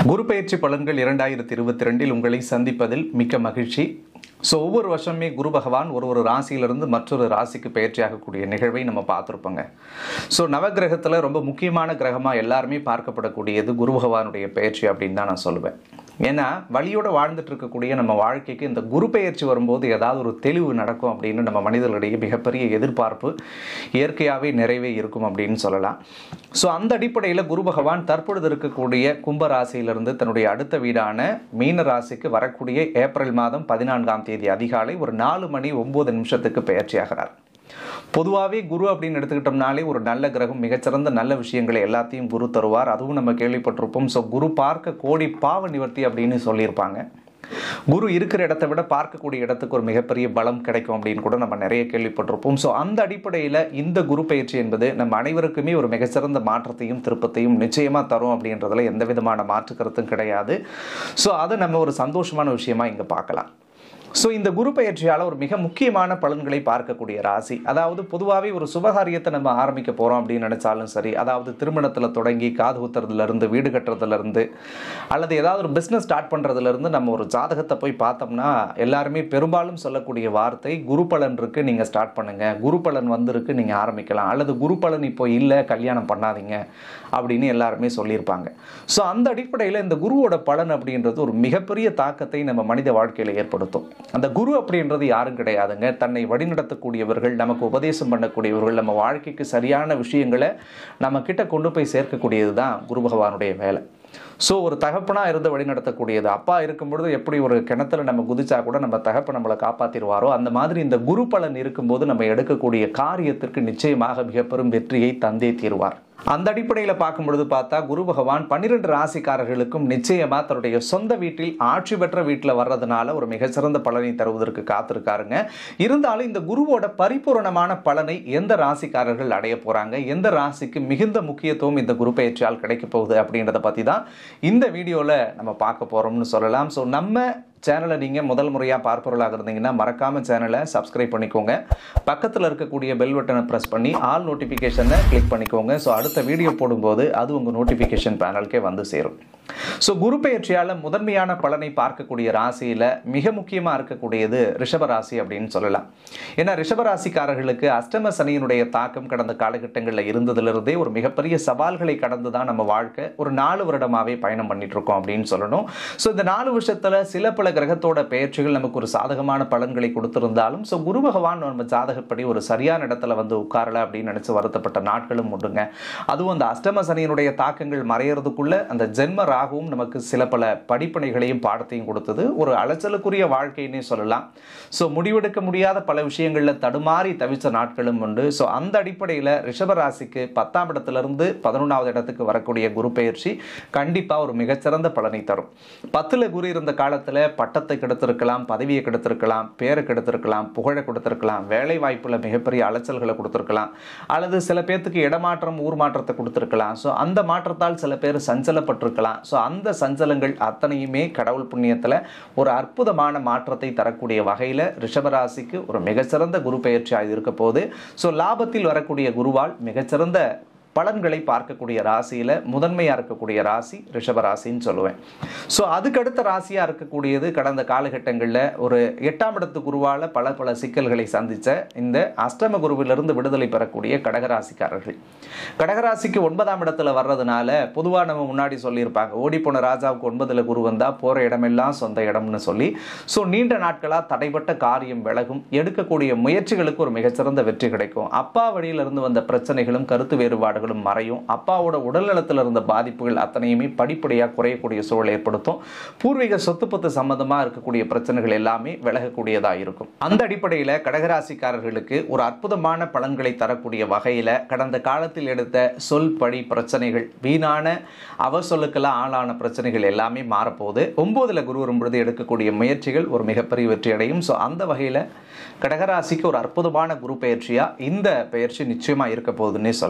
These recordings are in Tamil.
குரு பயிற்சி பலன்கள் இரண்டாயிரத்தி இருபத்தி ரெண்டில் உங்களை சந்திப்பதில் மிக்க மகிழ்ச்சி ஸோ ஒவ்வொரு வருஷமே குரு பகவான் ஒரு ஒரு ராசியிலிருந்து மற்றொரு ராசிக்கு பயிற்சியாகக்கூடிய நிகழ்வை நம்ம பார்த்துருப்போங்க ஸோ நவகிரகத்தில் ரொம்ப முக்கியமான கிரகமாக எல்லாருமே பார்க்கப்படக்கூடியது குரு பகவானுடைய பயிற்சி அப்படின்னு தான் நான் சொல்லுவேன் ஏன்னா வழியோட வாழ்ந்துட்டு இருக்கக்கூடிய நம்ம வாழ்க்கைக்கு இந்த குரு பெயர்ச்சி வரும்போது ஏதாவது ஒரு தெளிவு நடக்கும் அப்படின்னு நம்ம மனிதர்களிடையே மிகப்பெரிய எதிர்பார்ப்பு இயற்கையாகவே நிறைவே இருக்கும் அப்படின்னு சொல்லலாம் ஸோ அந்த அடிப்படையில் குரு பகவான் தற்பொழுது இருக்கக்கூடிய கும்ப ராசியிலிருந்து தன்னுடைய அடுத்த வீடான மீன ராசிக்கு வரக்கூடிய ஏப்ரல் மாதம் பதினான்காம் தேதி அதிகாலை ஒரு நாலு மணி ஒம்பது நிமிஷத்துக்கு பயிற்சியாகிறார் பொதுவாகவே குரு அப்படின்னு எடுத்துக்கிட்டோம்னாலே ஒரு நல்ல கிரகம் மிகச்சிறந்த நல்ல விஷயங்களை எல்லாத்தையும் குரு தருவார் அதுவும் நம்ம கேள்விப்பட்டிருப்போம் ஸோ குரு பார்க்க கோடி பாவ நிவர்த்தி அப்படின்னு சொல்லியிருப்பாங்க குரு இருக்கிற இடத்தை விட பார்க்கக்கூடிய இடத்துக்கு ஒரு மிகப்பெரிய பலம் கிடைக்கும் அப்படின்னு கூட நம்ம நிறைய கேள்விப்பட்டிருப்போம் ஸோ அந்த அடிப்படையில் இந்த குரு பயிற்சி என்பது நம்ம அனைவருக்குமே ஒரு மிகச்சிறந்த மாற்றத்தையும் திருப்பத்தையும் நிச்சயமாக தரும் அப்படின்றதுல எந்த விதமான மாற்று கருத்தும் கிடையாது ஸோ அதை நம்ம ஒரு சந்தோஷமான விஷயமா இங்கே பார்க்கலாம் ஸோ இந்த குரு பயிற்சியால் ஒரு மிக முக்கியமான பலன்களை பார்க்கக்கூடிய ராசி அதாவது பொதுவாகவே ஒரு சுபகாரியத்தை நம்ம ஆரம்பிக்க போகிறோம் அப்படின்னு நினச்சாலும் சரி அதாவது திருமணத்தில் தொடங்கி காது குத்துறதுலேருந்து வீடு கட்டுறதுலேருந்து அல்லது ஏதாவது ஒரு பிஸ்னஸ் ஸ்டார்ட் பண்ணுறதுலேருந்து நம்ம ஒரு ஜாதகத்தை போய் பார்த்தோம்னா எல்லாருமே பெரும்பாலும் சொல்லக்கூடிய வார்த்தை குரு பலன் இருக்குது நீங்கள் ஸ்டார்ட் பண்ணுங்கள் குரு பலன் வந்திருக்கு நீங்கள் ஆரம்பிக்கலாம் அல்லது குரு பலன் இப்போ இல்லை கல்யாணம் பண்ணாதீங்க அப்படின்னு எல்லாருமே சொல்லியிருப்பாங்க ஸோ அந்த அடிப்படையில் இந்த குருவோட பலன் அப்படின்றது ஒரு மிகப்பெரிய தாக்கத்தை நம்ம மனித வாழ்க்கையில் ஏற்படுத்தும் அந்த குரு அப்படின்றது யாரும் கிடையாதுங்க தன்னை வழிநடத்தக்கூடியவர்கள் நமக்கு உபதேசம் பண்ணக்கூடியவர்கள் நம்ம வாழ்க்கைக்கு சரியான விஷயங்களை நம்ம கிட்ட கொண்டு போய் சேர்க்கக்கூடியது தான் குரு பகவானுடைய வேலை ஸோ ஒரு தகப்பனாக இருந்து வழிநடத்தக்கூடியது அப்பா இருக்கும் பொழுது எப்படி ஒரு கிணத்துல நம்ம குதிச்சா கூட நம்ம தகப்ப நம்மளை காப்பாற்றிடுவாரோ அந்த மாதிரி இந்த குரு பலன் இருக்கும்போது நம்ம எடுக்கக்கூடிய காரியத்திற்கு நிச்சயமாக மிக பெரும் வெற்றியை தந்தே தீர்வார் அந்த அடிப்படையில் பார்க்கும் பொழுது பார்த்தா குரு பகவான் பன்னிரெண்டு ராசிக்காரர்களுக்கும் நிச்சயமாக தன்னுடைய சொந்த வீட்டில் ஆட்சி பெற்ற வீட்டில் வர்றதுனால ஒரு மிகச்சிறந்த பலனை தருவதற்கு காத்திருக்காருங்க இருந்தாலும் இந்த குருவோட பரிபூரணமான பலனை எந்த ராசிக்காரர்கள் அடைய போகிறாங்க எந்த ராசிக்கு மிகுந்த முக்கியத்துவம் இந்த குரு பயிற்சியால் கிடைக்க போகுது அப்படின்றத பற்றி தான் இந்த வீடியோவில் நம்ம பார்க்க போகிறோம்னு சொல்லலாம் ஸோ நம்ம சேனலை நீங்கள் முதல் முறையாக பார்ப்பவர்களாக இருந்தீங்கன்னா மறக்காமல் சேனலை சப்ஸ்கிரைப் பண்ணிக்கோங்க பக்கத்தில் இருக்கக்கூடிய பெல் பட்டனை ப்ரெஸ் பண்ணி ஆல் நோட்டிஃபிகேஷனை கிளிக் பண்ணிக்கோங்க ஸோ அடுத்த வீடியோ போடும்போது அது உங்கள் நோட்டிஃபிகேஷன் பேனலுக்கே வந்து சேரும் ஸோ குரு பயிற்சியால் முதன்மையான பலனை பார்க்கக்கூடிய ராசியில் மிக முக்கியமாக இருக்கக்கூடியது ரிஷபராசி அப்படின்னு சொல்லலாம் ஏன்னா ரிஷபராசிக்காரர்களுக்கு அஷ்டம சனியினுடைய தாக்கம் கடந்த காலகட்டங்களில் இருந்ததிலிருந்தே ஒரு மிகப்பெரிய சவால்களை கடந்து தான் நம்ம வாழ்க்கை ஒரு நாலு வருடமாகவே பயணம் பண்ணிட்டு இருக்கோம் அப்படின்னு சொல்லணும் ஸோ இந்த நாலு வருஷத்தில் சில பல கிரகத்தோட பயிற்சிகள் நமக்கு ஒரு சாதகமான பலன்களை கொடுத்திருந்தாலும் ஸோ குரு பகவான் நம்ம ஜாதகப்படி ஒரு சரியான இடத்துல வந்து உட்காரல அப்படின்னு நினச்சி வருத்தப்பட்ட நாட்களும் உண்டுங்க அதுவும் அந்த அஷ்டம சனியினுடைய தாக்கங்கள் மறையறதுக்குள்ள அந்த ஜென்ம ராகுவும் நமக்கு சில பல படிப்பனைகளையும் பாடத்தையும் கொடுத்தது ஒரு அலைச்சலுக்குரிய வாழ்க்கைன்னே சொல்லலாம் ஸோ முடிவெடுக்க முடியாத பல விஷயங்களில் தடுமாறி தவிச்ச நாட்களும் உண்டு ஸோ அந்த அடிப்படையில் ரிஷபராசிக்கு பத்தாம் இடத்திலிருந்து பதினொன்றாவது இடத்துக்கு வரக்கூடிய குரு பயிற்சி கண்டிப்பாக ஒரு மிகச்சிறந்த பலனை தரும் பத்தில் குரு இருந்த காலத்தில் பட்டத்தை கெடுத்திருக்கலாம் பதவியை கெடுத்திருக்கலாம் பேரை கெடுத்திருக்கலாம் புகழை கொடுத்திருக்கலாம் வேலை வாய்ப்பில் மிகப்பெரிய அலைச்சல்களை கொடுத்திருக்கலாம் அல்லது சில பேர்த்துக்கு இடமாற்றம் ஊர் மாற்றத்தை கொடுத்திருக்கலாம் ஸோ அந்த மாற்றத்தால் சில பேர் சஞ்சலப்பட்டிருக்கலாம் ஸோ அந்த சஞ்சலங்கள் அத்தனையுமே கடவுள் புண்ணியத்தில் ஒரு அற்புதமான மாற்றத்தை தரக்கூடிய வகையில் ரிஷபராசிக்கு ஒரு மிகச்சிறந்த குரு பயிற்சியாக இருக்க போது ஸோ லாபத்தில் வரக்கூடிய குருவால் மிகச்சிறந்த பலன்களை பார்க்கக்கூடிய ராசியில் முதன்மையாக இருக்கக்கூடிய ராசி ரிஷபராசின்னு சொல்லுவேன் ஸோ அதுக்கடுத்த ராசியாக இருக்கக்கூடியது கடந்த காலகட்டங்களில் ஒரு எட்டாம் இடத்து குருவால் பல பல சிக்கல்களை சந்தித்த இந்த அஷ்டம குருவிலிருந்து விடுதலை பெறக்கூடிய கடகராசிக்காரர்கள் கடகராசிக்கு ஒன்பதாம் இடத்துல வர்றதுனால பொதுவாக நம்ம முன்னாடி சொல்லியிருப்பாங்க ஓடிப்போன ராஜாவுக்கு ஒன்பதில் குரு வந்தால் போகிற இடமெல்லாம் சொந்த இடம்னு சொல்லி ஸோ நீண்ட நாட்களாக தடைப்பட்ட காரியம் விலகும் எடுக்கக்கூடிய முயற்சிகளுக்கு ஒரு மிகச்சிறந்த வெற்றி கிடைக்கும் அப்பா வழியிலிருந்து வந்த பிரச்சனைகளும் கருத்து வேறுபாடுகளும் பாதிப்புகளும் மறையும் அப்பாவோட உடல்நலத்தில் இருந்த பாதிப்புகள் அத்தனையுமே படிப்படியாக குறையக்கூடிய சூழல் ஏற்படுத்தும் பூர்வீக சொத்து பத்து சம்பந்தமாக இருக்கக்கூடிய பிரச்சனைகள் எல்லாமே விலகக்கூடியதாக இருக்கும் அந்த அடிப்படையில் கடகராசிக்காரர்களுக்கு ஒரு அற்புதமான பலன்களை தரக்கூடிய வகையில் கடந்த காலத்தில் எடுத்த சொல் படி பிரச்சனைகள் வீணான அவசொல்லுக்கெல்லாம் ஆளான பிரச்சனைகள் எல்லாமே மாறப்போகுது ஒம்போதில் குரு வரும்பொழுது எடுக்கக்கூடிய முயற்சிகள் ஒரு மிகப்பெரிய வெற்றி அடையும் ஸோ அந்த வகையில் கடகராசிக்கு ஒரு அற்புதமான குரு பயிற்சியாக இந்த பயிற்சி நிச்சயமாக இருக்க போகுதுன்னே சொல்லலாம்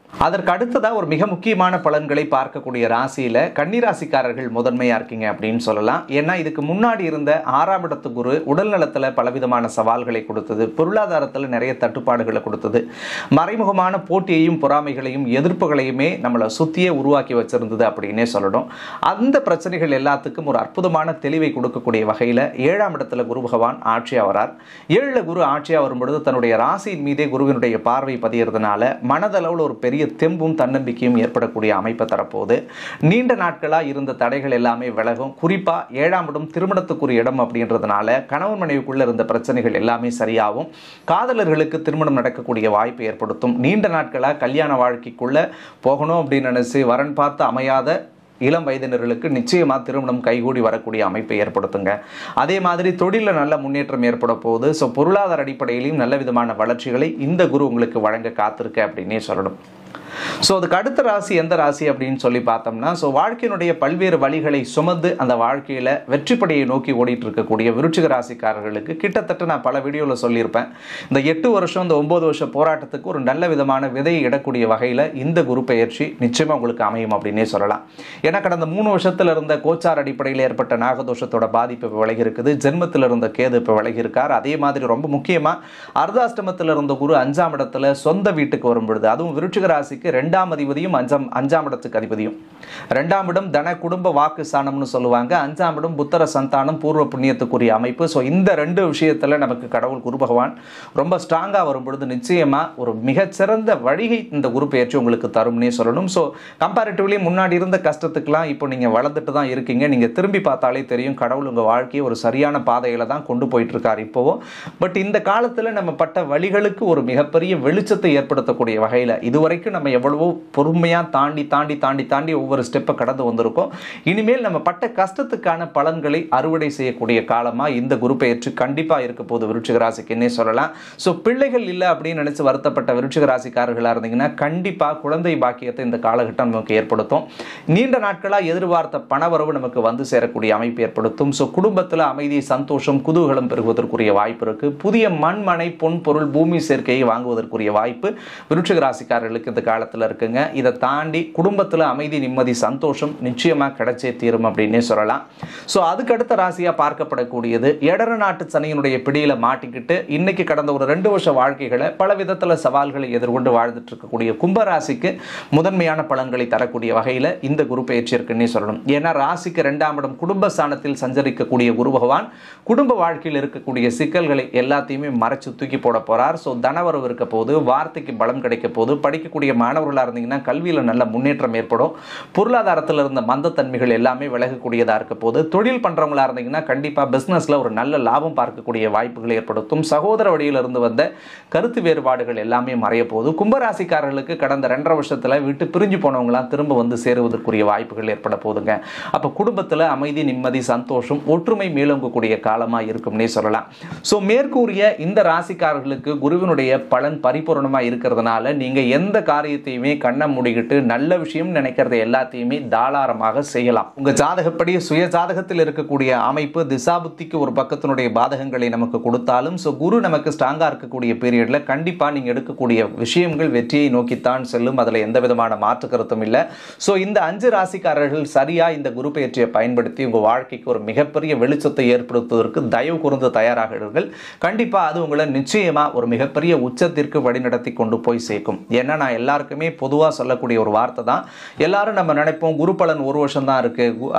அதற்கு அடுத்ததாக ஒரு மிக முக்கியமான பலன்களை பார்க்கக்கூடிய ராசியில் கன்னிராசிக்காரர்கள் முதன்மையாக இருக்கீங்க அப்படின்னு சொல்லலாம் ஏன்னா இதுக்கு முன்னாடி இருந்த ஆறாம் இடத்து குரு உடல் நலத்தில் பலவிதமான சவால்களை கொடுத்தது பொருளாதாரத்தில் நிறைய தட்டுப்பாடுகளை கொடுத்தது மறைமுகமான போட்டியையும் பொறாமைகளையும் எதிர்ப்புகளையுமே நம்மளை சுற்றியே உருவாக்கி வச்சிருந்தது அப்படின்னே சொல்லணும் அந்த பிரச்சனைகள் எல்லாத்துக்கும் ஒரு அற்புதமான தெளிவை கொடுக்கக்கூடிய வகையில் ஏழாம் இடத்துல குரு பகவான் ஆட்சியாக வரார் ஏழில் குரு ஆட்சியாக வரும்பொழுது தன்னுடைய ராசியின் மீதே குருவினுடைய பார்வை பதியறதுனால மனதளவில் ஒரு பெரிய தெம்பும் தன்னம்பிக்கையும் ஏற்படக்கூடிய அமைப்பை தரப்போகுது நீண்ட நாட்களாக இருந்த தடைகள் எல்லாமே விலகும் குறிப்பாக ஏழாம் இடம் திருமணத்துக்குரிய இடம் அப்படின்றதுனால கணவன் மனைவிக்குள்ள இருந்த பிரச்சனைகள் எல்லாமே சரியாகும் காதலர்களுக்கு திருமணம் நடக்கக்கூடிய வாய்ப்பு ஏற்படுத்தும் நீண்ட நாட்களாக கல்யாண வாழ்க்கைக்குள்ள போகணும் அப்படின்னு நினைச்சு வரன் பார்த்து அமையாத இளம் வயதினர்களுக்கு நிச்சயமாக திருமணம் கைகூடி வரக்கூடிய அமைப்பை ஏற்படுத்துங்க அதே மாதிரி தொழிலில் நல்ல முன்னேற்றம் ஏற்பட போகுது ஸோ பொருளாதார அடிப்படையிலையும் நல்ல விதமான வளர்ச்சிகளை இந்த குரு உங்களுக்கு வழங்க காத்திருக்கு அப்படின்னே சொல்லணும் ஸோ அதுக்கு அடுத்த ராசி எந்த ராசி அப்படின்னு சொல்லி பார்த்தோம்னா ஸோ வாழ்க்கையினுடைய பல்வேறு வழிகளை சுமந்து அந்த வாழ்க்கையில் வெற்றிப்படியை நோக்கி ஓடிட்டு இருக்கக்கூடிய விருச்சிக ராசிக்காரர்களுக்கு கிட்டத்தட்ட நான் பல வீடியோவில் சொல்லியிருப்பேன் இந்த எட்டு வருஷம் இந்த ஒம்பது வருஷம் போராட்டத்துக்கு ஒரு நல்ல விதமான விதையை இடக்கூடிய வகையில் இந்த குரு பெயர்ச்சி நிச்சயமாக உங்களுக்கு அமையும் அப்படின்னே சொல்லலாம் ஏன்னா கடந்த மூணு வருஷத்தில் இருந்த கோச்சார் அடிப்படையில் ஏற்பட்ட நாகதோஷத்தோட பாதிப்பு இப்போ விலகி இருக்குது ஜென்மத்தில் இருந்த கேது இப்போ விலகி இருக்கார் அதே மாதிரி ரொம்ப முக்கியமாக அர்த்தாஷ்டமத்தில் இருந்த குரு அஞ்சாம் இடத்துல சொந்த வீட்டுக்கு வரும் பொழுது அதுவும் விருச்சிக ராசிக்கு ரெண்டாம் அதிபதியும் அஞ்சாம் அஞ்சாம் இடத்துக்கு அதிபதியும் ரெண்டாம் இடம் தன குடும்ப வாக்கு ஸ்தானம்னு சொல்லுவாங்க அஞ்சாம் இடம் புத்தர சந்தானம் பூர்வ புண்ணியத்துக்குரிய அமைப்பு ஸோ இந்த ரெண்டு விஷயத்தில் நமக்கு கடவுள் குரு பகவான் ரொம்ப ஸ்ட்ராங்காக வரும் பொழுது நிச்சயமாக ஒரு மிகச்சிறந்த வழிகை இந்த குரு பயிற்சி உங்களுக்கு தரும்னே சொல்லணும் ஸோ கம்பேரிட்டிவ்லி முன்னாடி இருந்த கஷ்டத்துக்கெல்லாம் இப்போ நீங்கள் வளர்ந்துட்டு தான் இருக்கீங்க நீங்கள் திரும்பி பார்த்தாலே தெரியும் கடவுள் உங்கள் வாழ்க்கையை ஒரு சரியான பாதையில் தான் கொண்டு போயிட்டு இருக்கார் இப்போவும் பட் இந்த காலத்தில் நம்ம பட்ட வழிகளுக்கு ஒரு மிகப்பெரிய வெளிச்சத்தை ஏற்படுத்தக்கூடிய வகையில் இதுவரைக்கும் நம்ம எவ்வளவோ பொறுமையாக தாண்டி தாண்டி தாண்டி தாண்டி ஒவ்வொரு ஸ்டெப்பை கடந்து வந்திருக்கோம் இனிமேல் நம்ம பட்ட கஷ்டத்துக்கான பலன்களை அறுவடை செய்யக்கூடிய காலமாக இந்த குரு பெயர்ச்சி கண்டிப்பாக இருக்க போது விருச்சிக ராசிக்குன்னே சொல்லலாம் ஸோ பிள்ளைகள் இல்லை அப்படின்னு நினச்சி வருத்தப்பட்ட விருச்சிக ராசிக்காரர்களாக இருந்தீங்கன்னா கண்டிப்பாக குழந்தை பாக்கியத்தை இந்த காலகட்டம் நமக்கு ஏற்படுத்தும் நீண்ட நாட்களாக எதிர்பார்த்த பணவரவு நமக்கு வந்து சேரக்கூடிய அமைப்பு ஏற்படுத்தும் ஸோ குடும்பத்தில் அமைதி சந்தோஷம் குதூகலம் பெறுவதற்குரிய வாய்ப்பு இருக்குது புதிய மண் மனை பொன் பொருள் பூமி சேர்க்கையை வாங்குவதற்குரிய வாய்ப்பு விருச்சிக ராசிக்காரர்களுக்கு இந்த காலத்தில் இருக்குங்க இதை தாண்டி குடும்பத்தில் அமைதி நிம்மதி சந்தோஷம் நிச்சயமாக கிடைச்சே தீரும் அப்படின்னே சொல்லலாம் ஸோ அதுக்கு அடுத்த ராசியாக பார்க்கப்படக்கூடியது எடர நாட்டு சனியினுடைய பிடியில் மாட்டிக்கிட்டு இன்னைக்கு கடந்த ஒரு ரெண்டு வருஷ வாழ்க்கைகளை பல விதத்தில் சவால்களை எதிர்கொண்டு வாழ்ந்துட்டு இருக்கக்கூடிய கும்பராசிக்கு முதன்மையான பலன்களை தரக்கூடிய வகையில் இந்த குரு பயிற்சி இருக்குன்னே சொல்லணும் ஏன்னா ராசிக்கு ரெண்டாம் இடம் குடும்ப ஸ்தானத்தில் சஞ்சரிக்கக்கூடிய குரு பகவான் குடும்ப வாழ்க்கையில் இருக்கக்கூடிய சிக்கல்களை எல்லாத்தையுமே மறைச்சு தூக்கி போட போறார் ஸோ தனவரவு இருக்க போது வார்த்தைக்கு பலம் கிடைக்க போது படிக்கக்கூடிய மாணவர்களாக இருந்தீங்கன்னா கல்வியில் நல்ல முன்னேற்றம் ஏற்படும் பொருளாதாரத்தில் இருந்த மந்தத்தன்மைகள் எல்லாமே விலகக்கூடியதாக இருக்க போது தொழில் பண்ணுறவங்களா இருந்தீங்கன்னா கண்டிப்பாக பிஸ்னஸில் ஒரு நல்ல லாபம் பார்க்கக்கூடிய வாய்ப்புகளை ஏற்படுத்தும் சகோதர வழியிலிருந்து வந்த கருத்து வேறுபாடுகள் எல்லாமே மறைய போகுது கும்பராசிக்காரர்களுக்கு கடந்த ரெண்டரை வருஷத்தில் விட்டு பிரிஞ்சு போனவங்களாம் திரும்ப வந்து சேருவதற்குரிய வாய்ப்புகள் ஏற்பட போதுங்க அப்போ குடும்பத்தில் அமைதி நிம்மதி சந்தோஷம் ஒற்றுமை மேலோங்கக்கூடிய காலமாக இருக்கும்னே சொல்லலாம் ஸோ மேற்கூறிய இந்த ராசிக்காரர்களுக்கு குருவினுடைய பலன் பரிபூர்ணமாக இருக்கிறதுனால நீங்கள் எந்த காரியத்தையுமே கண்ணை மூடிக்கிட்டு நல்ல விஷயம் நினைக்கிறத எல்லாத்தையுமே தாராளமாக செய்யலாம் உங்கள் ஜாதகப்படி சுய ஜாதகத்தில் இருக்கக்கூடிய அமைப்பு திசாபுத்திக்கு ஒரு பக்கத்தினுடைய பாதகங்களை நமக்கு கொடுத்தாலும் ஸோ குரு நமக்கு ஸ்ட்ராங்காக இருக்கக்கூடிய பீரியடில் கண்டிப்பாக நீங்கள் எடுக்கக்கூடிய விஷயங்கள் வெற்றியை நோக்கித்தான் செல்லும் அதில் எந்த விதமான மாற்று கருத்தும் இல்லை ஸோ இந்த அஞ்சு ராசிக்காரர்கள் சரியாக இந்த குரு பயிற்சியை பயன்படுத்தி உங்கள் வாழ்க்கைக்கு ஒரு மிகப்பெரிய வெளிச்சத்தை ஏற்படுத்துவதற்கு தயவு கூர்ந்து தயாராகிறீர்கள் கண்டிப்பாக அது உங்களை நிச்சயமாக ஒரு மிகப்பெரிய உச்சத்திற்கு வழிநடத்தி கொண்டு போய் சேர்க்கும் ஏன்னா நான் எல்லாருக்குமே பொதுவாக சொல்லக்கூடிய ஒரு வார்த்தை தான் எல்லாரும் நம்ம நினைப்போம் குரு பலன் ஒரு வருஷம் தான் இருக்குது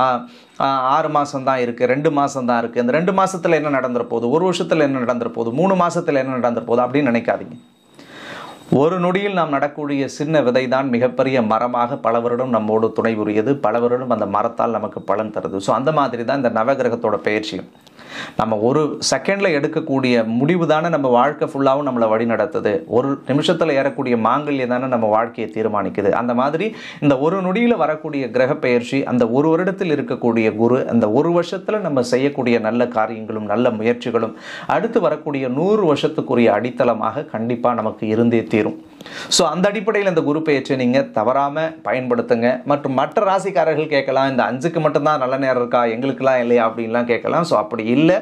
ஆறு மாதம் தான் இருக்குது ரெண்டு மாதம் தான் இருக்குது இந்த ரெண்டு மாதத்தில் என்ன நடந்துற போகுது ஒரு வருஷத்தில் என்ன நடந்துற போகுது மூணு மாதத்தில் என்ன நடந்துற போகுது அப்படின்னு நினைக்காதீங்க ஒரு நொடியில் நாம் நடக்கூடிய சின்ன விதை தான் மிகப்பெரிய மரமாக பல வருடம் நம்மோடு துணை புரியுது பல வருடம் அந்த மரத்தால் நமக்கு பலன் தருது ஸோ அந்த மாதிரி தான் இந்த நவகிரகத்தோட பயிற்சியும் நம்ம ஒரு செகண்டில் எடுக்கக்கூடிய முடிவு தானே நம்ம வாழ்க்கை ஃபுல்லாகவும் நம்மளை வழி நடத்துது ஒரு நிமிஷத்தில் ஏறக்கூடிய மாங்கல்யம் தானே நம்ம வாழ்க்கையை தீர்மானிக்குது அந்த மாதிரி இந்த ஒரு நொடியில் வரக்கூடிய கிரக பயிற்சி அந்த ஒரு வருடத்தில் இருக்கக்கூடிய குரு அந்த ஒரு வருஷத்தில் நம்ம செய்யக்கூடிய நல்ல காரியங்களும் நல்ல முயற்சிகளும் அடுத்து வரக்கூடிய நூறு வருஷத்துக்குரிய அடித்தளமாக கண்டிப்பாக நமக்கு இருந்தே தீரும் ஸோ அந்த அடிப்படையில் இந்த குரு பயிற்சியை நீங்கள் தவறாமல் பயன்படுத்துங்க மற்றும் மற்ற ராசிக்காரர்கள் கேட்கலாம் இந்த அஞ்சுக்கு மட்டும்தான் நல்ல நேரம் இருக்கா எங்களுக்கெல்லாம் இல்லையா அப்படின்லாம் கேட்கலாம் ஸோ அப்படி இல்லை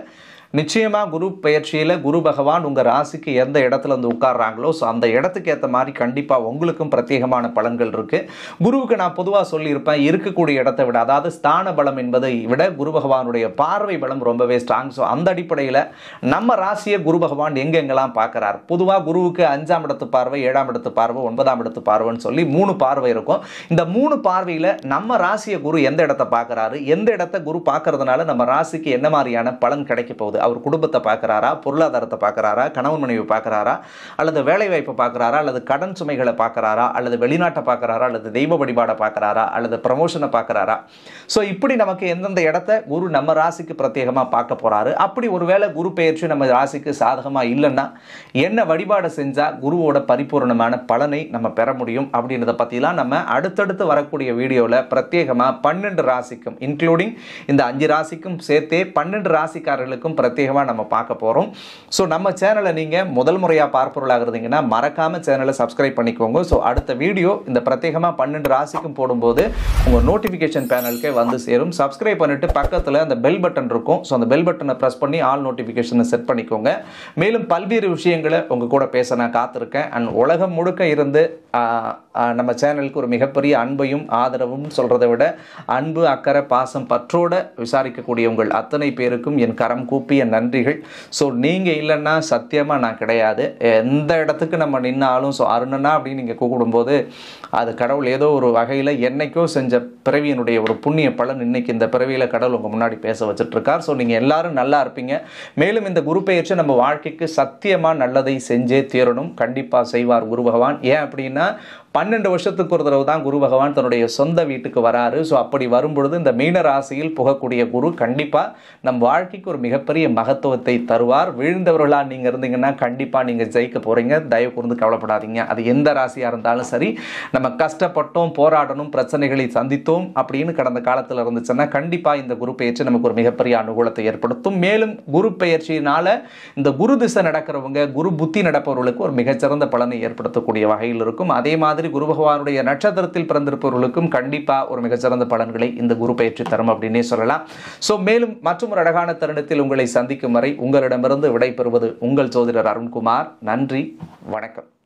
நிச்சயமா குரு பயிற்சியில குரு பகவான் உங்க ராசிக்கு எந்த இடத்துல வந்து உட்கார்றாங்களோ ஸோ அந்த இடத்துக்கு ஏற்ற மாதிரி கண்டிப்பா உங்களுக்கும் பிரத்யேகமான பலன்கள் இருக்கு குருவுக்கு நான் பொதுவாக சொல்லியிருப்பேன் இருக்கக்கூடிய இடத்தை விட அதாவது ஸ்தான பலம் என்பதை விட குரு பகவானுடைய பார்வை பலம் ரொம்பவே ஸ்ட்ராங் ஸோ அந்த அடிப்படையில் நம்ம ராசியை குரு பகவான் எங்கெங்கெல்லாம் பார்க்கறார் பொதுவாக குருவுக்கு அஞ்சாம் இடத்து பார்வை ஏழாம் இடத்து பார்வை ஒன்பதாம் இடத்து பார்வைன்னு சொல்லி மூணு பார்வை இருக்கும் இந்த மூணு பார்வையில் நம்ம ராசியை குரு எந்த இடத்தை பார்க்கறாரு எந்த இடத்த குரு பார்க்கறதுனால நம்ம ராசிக்கு என்ன மாதிரியான பலன் கிடைக்க போகுது அவர் குடும்பத்தை பார்க்கறாரா பொருளாதாரத்தை பார்க்கறாரா கணவன் மனைவி பார்க்கறாரா அல்லது வேலை வாய்ப்பை பார்க்கறாரா அல்லது கடன் சுமைகளை பார்க்கறாரா அல்லது வெளிநாட்டை பார்க்கறாரா அல்லது தெய்வ வழிபாடை பார்க்கறாரா அல்லது ப்ரமோஷனை பார்க்கறாரா ஸோ இப்படி நமக்கு எந்தெந்த இடத்த குரு நம்ம ராசிக்கு பிரத்யேகமாக பார்க்க போறாரு அப்படி ஒருவேளை குரு பெயர்ச்சி நம்ம ராசிக்கு சாதகமாக இல்லைன்னா என்ன வழிபாடு செஞ்சால் குருவோட பரிபூர்ணமான பலனை நம்ம பெற முடியும் அப்படின்றத பற்றிலாம் நம்ம அடுத்தடுத்து வரக்கூடிய வீடியோவில் பிரத்யேகமாக பன்னெண்டு ராசிக்கும் இன்க்ளூடிங் இந்த அஞ்சு ராசிக்கும் சேர்த்தே பன்னெண்டு ராசிக்காரர்களுக்கும் பிரத்யேகமாக நம்ம பார்க்க போகிறோம் ஸோ நம்ம சேனலை நீங்கள் முதல் முறையாக பார்ப்பொருளாக இருந்தீங்கன்னா மறக்காமல் சேனலை சப்ஸ்கிரைப் பண்ணிக்கோங்க ஸோ அடுத்த வீடியோ இந்த பிரத்யேகமாக பன்னெண்டு ராசிக்கும் போடும்போது உங்கள் நோட்டிஃபிகேஷன் பேனலுக்கே வந்து சேரும் சப்ஸ்கிரைப் பண்ணிட்டு பக்கத்தில் அந்த பெல் பட்டன் இருக்கும் ஸோ அந்த பெல் பட்டனை ப்ரெஸ் பண்ணி ஆல் நோட்டிஃபிகேஷனை செட் பண்ணிக்கோங்க மேலும் பல்வேறு விஷயங்களை உங்கள் கூட பேச நான் காத்திருக்கேன் அண்ட் உலகம் முழுக்க இருந்து ஆஹ், ஆஹ், நம்ம சேனலுக்கு ஒரு மிகப்பெரிய அன்பையும் ஆதரவும் சொல்கிறத விட அன்பு அக்கறை பாசம் பற்றோட விசாரிக்கக்கூடிய உங்கள் அத்தனை பேருக்கும் என் கரம் கூப்பி என் நன்றிகள் ஸோ நீங்கள் இல்லைன்னா சத்தியமாக நான் கிடையாது எந்த இடத்துக்கு நம்ம நின்னாலும் ஸோ அருணனா அப்படின்னு நீங்கள் கூப்பிடும்போது அது கடவுள் ஏதோ ஒரு வகையில் என்னைக்கோ செஞ்ச பிறவியினுடைய ஒரு புண்ணிய பலன் இன்னைக்கு இந்த பிறவியில் கடவுள் உங்கள் முன்னாடி பேச வச்சுட்ருக்கார் ஸோ நீங்கள் எல்லாரும் நல்லா இருப்பீங்க மேலும் இந்த குரு பெயர்ச்சி நம்ம வாழ்க்கைக்கு சத்தியமாக நல்லதை செஞ்சே தீரணும் கண்டிப்பாக செய்வார் குரு பகவான் ஏன் அப்படின்னா பன்னெண்டு வருஷத்துக்கு ஒரு தடவை தான் குரு பகவான் தன்னுடைய சொந்த வீட்டுக்கு வராரு ஸோ அப்படி வரும்பொழுது இந்த மீன ராசியில் புகக்கூடிய குரு கண்டிப்பாக நம் வாழ்க்கைக்கு ஒரு மிகப்பெரிய மகத்துவத்தை தருவார் விழுந்தவர்களாக நீங்கள் இருந்தீங்கன்னா கண்டிப்பாக நீங்கள் ஜெயிக்க போகிறீங்க தயவு கூர்ந்து கவலைப்படாதீங்க அது எந்த ராசியாக இருந்தாலும் சரி நம்ம கஷ்டப்பட்டோம் போராடணும் பிரச்சனைகளை சந்தித்தோம் அப்படின்னு கடந்த காலத்தில் இருந்துச்சுன்னா கண்டிப்பாக இந்த குரு பெயர்ச்சி நமக்கு ஒரு மிகப்பெரிய அனுகூலத்தை ஏற்படுத்தும் மேலும் குரு பெயர்ச்சியினால இந்த குரு திசை நடக்கிறவங்க குரு புத்தி நடப்பவர்களுக்கு ஒரு மிகச்சிறந்த பலனை ஏற்படுத்தக்கூடிய வகையில் இருக்கும் அதே மாதிரி குரு பகவானுடைய நட்சத்திரத்தில் பிறந்திருப்பவர்களுக்கும் கண்டிப்பாக ஒரு மிகச்சிறந்த பலன்களை இந்த குரு பயிற்சி தரும் அப்படின்னே சொல்லலாம் ஸோ மேலும் மற்றும் ஒரு அழகான தருணத்தில் உங்களை சந்திக்கும் வரை உங்களிடமிருந்து விடைபெறுவது உங்கள் சோதரர் அருண்குமார் நன்றி வணக்கம்